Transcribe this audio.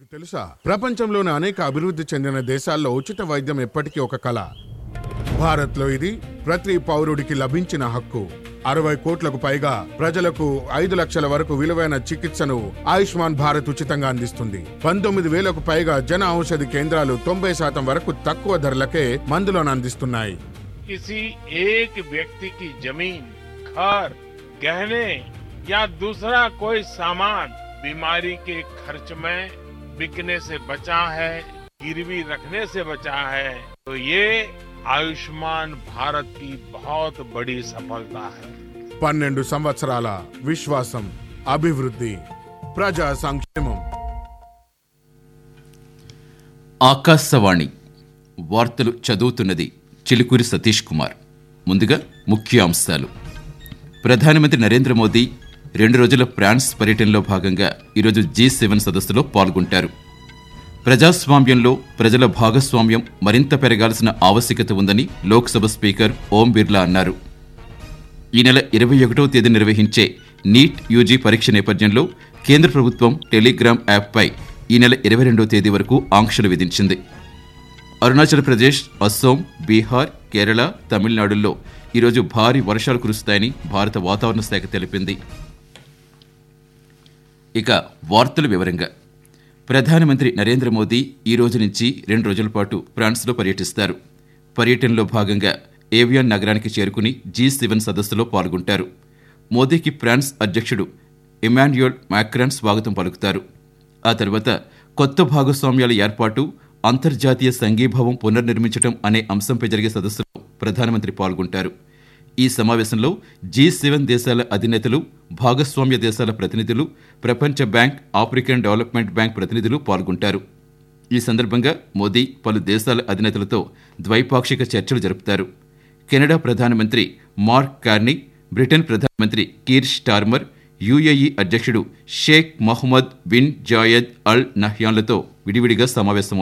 మీకు తెలుసా ప్రపంచంలోని అనేక అభివృద్ధి చెందిన దేశాల్లో ఉచిత వైద్యం ఎప్పటికీ ఒక కళ భారత్లో ఇది ప్రతి పౌరుడికి లభించిన హక్కు అరవై కోట్లకు పైగా ప్రజలకు ఐదు లక్షల వరకు విలువైన చికిత్సను ఆయుష్మాన్ భారత్ ఉచితంగా అందిస్తుంది పంతొమ్మిది వేలకు పైగా జన ఔషధి కేంద్రాలు తొంభై శాతం వరకు తక్కువ ధరలకే మందులను అందిస్తున్నాయి किसी एक व्यक्ति की जमीन घर गहने या दूसरा कोई सामान बीमारी के खर्च में बिकने से बचा है गिरवी रखने से बचा है तो ये आयुष्मान भारत की बहुत बड़ी सफलता है పన్నెండు సంవత్సరాల విశ్వాసం అభివృద్ధి ప్రజా సంక్షేమం ఆకాశవాణి వార్తలు చదువుతున్నది చిలుకూరి సతీష్ కుమార్ ముందుగా ముఖ్య అంశాలు ప్రధానమంత్రి నరేంద్ర మోదీ రెండు రోజుల ఫ్రాన్స్ పర్యటనలో భాగంగా ఈరోజు జీ సెవెన్ సదస్సులో పాల్గొంటారు ప్రజాస్వామ్యంలో ప్రజల భాగస్వామ్యం మరింత పెరగాల్సిన ఆవశ్యకత ఉందని లోక్సభ స్పీకర్ ఓం బిర్లా అన్నారు ఈ నెల ఇరవై ఒకటో తేదీ నిర్వహించే నీట్ యూజీ పరీక్ష నేపథ్యంలో కేంద్ర ప్రభుత్వం టెలిగ్రామ్ యాప్పై ఈ నెల ఇరవై రెండో తేదీ వరకు ఆంక్షలు విధించింది అరుణాచల్ ప్రదేశ్ అస్సోం బీహార్ కేరళ తమిళనాడుల్లో ఈరోజు భారీ వర్షాలు కురుస్తాయని భారత వాతావరణ శాఖ తెలిపింది ఇక వార్తల వివరంగా ప్రధానమంత్రి నరేంద్ర మోదీ ఈ రోజు నుంచి రెండు రోజుల పాటు ఫ్రాన్స్లో పర్యటిస్తారు పర్యటనలో భాగంగా ఏవియాన్ నగరానికి చేరుకుని జీ సెవెన్ సదస్సులో పాల్గొంటారు మోదీకి ఫ్రాన్స్ అధ్యక్షుడు ఇమాన్యుయల్ మాక్రాన్ స్వాగతం పలుకుతారు ఆ తర్వాత కొత్త భాగస్వామ్యాల ఏర్పాటు అంతర్జాతీయ సంఘీభావం పునర్నిర్మించడం అనే అంశంపై జరిగే సదస్సులో ప్రధానమంత్రి పాల్గొంటారు ఈ సమావేశంలో జీ సెవెన్ దేశాల అధినేతలు భాగస్వామ్య దేశాల ప్రతినిధులు ప్రపంచ బ్యాంక్ ఆఫ్రికన్ డెవలప్మెంట్ బ్యాంక్ ప్రతినిధులు పాల్గొంటారు ఈ సందర్భంగా మోదీ పలు దేశాల అధినేతలతో ద్వైపాక్షిక చర్చలు జరుపుతారు కెనడా ప్రధానమంత్రి మార్క్ కార్నీ బ్రిటన్ ప్రధానమంత్రి కీర్ స్టార్మర్ యుఏఈ అధ్యక్షుడు Sheikh Mohammed bin Zayed Al నహ్యాన్లతో విడివిడిగా సమావేశమవుతారు